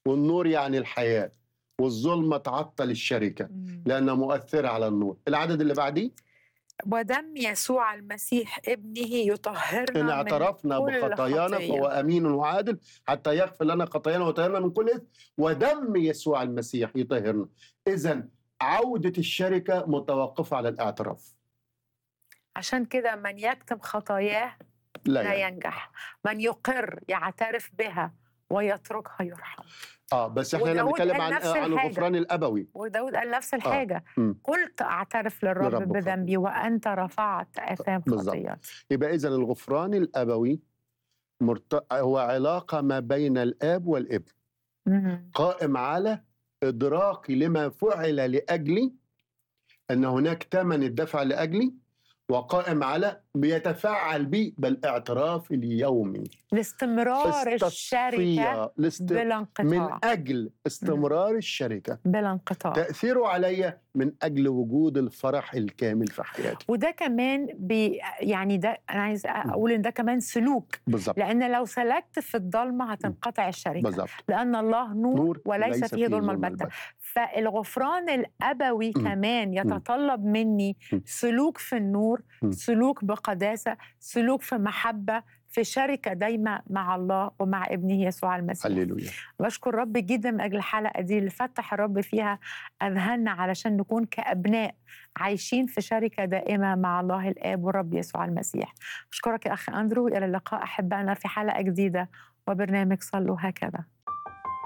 والنور يعني الحياه والظلمه تعطل الشركه مم. لانها مؤثره على النور العدد اللي بعديه ودم يسوع المسيح ابنه يطهرنا إن من اعترفنا كل بخطايانا خطية. فهو أمين وعادل حتى يغفر لنا خطايانا ويطهرنا من كل إثم ودم يسوع المسيح يطهرنا إذا عودة الشركة متوقفة على الاعتراف عشان كده من يكتم خطاياه لا لا يعني. ينجح من يقر يعترف بها ويتركها يرحم اه بس احنا هنا وداود بنتكلم قال عن نفس عن الحاجة. الغفران الابوي وداود قال نفس الحاجة مم. قلت أعترف للرب للرب بذنبي وأنت رفعت آثام بالظبط. خطيئتي يبقى اذا الغفران الابوي مرت... هو علاقه ما بين الاب والابن مم. قائم على ادراكي لما فعل لاجلي ان هناك ثمن الدفع لاجلي وقائم على بيتفعل بي بالاعتراف اليومي لاستمرار الشركة استصفية لاست... بلا من انقطاع اجل استمرار الشركه بلا انقطاع تاثيره علي من اجل وجود الفرح الكامل في حياتي وده كمان بي يعني ده انا عايز اقول ان ده كمان سلوك بالظبط لان لو سلكت في الضلمه هتنقطع الشركه بالظبط لان الله نور, نور وليس فيه ظلم البتة فالغفران الابوي مم. كمان يتطلب مني مم. سلوك في النور مم. سلوك بقداسه سلوك في محبه في شركه دايمه مع الله ومع ابنه يسوع المسيح هللويا بشكر رب جدا من اجل الحلقه دي اللي فتح الرب فيها اذهاننا علشان نكون كابناء عايشين في شركه دائمه مع الله الاب والرب يسوع المسيح اشكرك يا اخ اندرو الى اللقاء احبائنا في حلقه جديده وبرنامج صلوا هكذا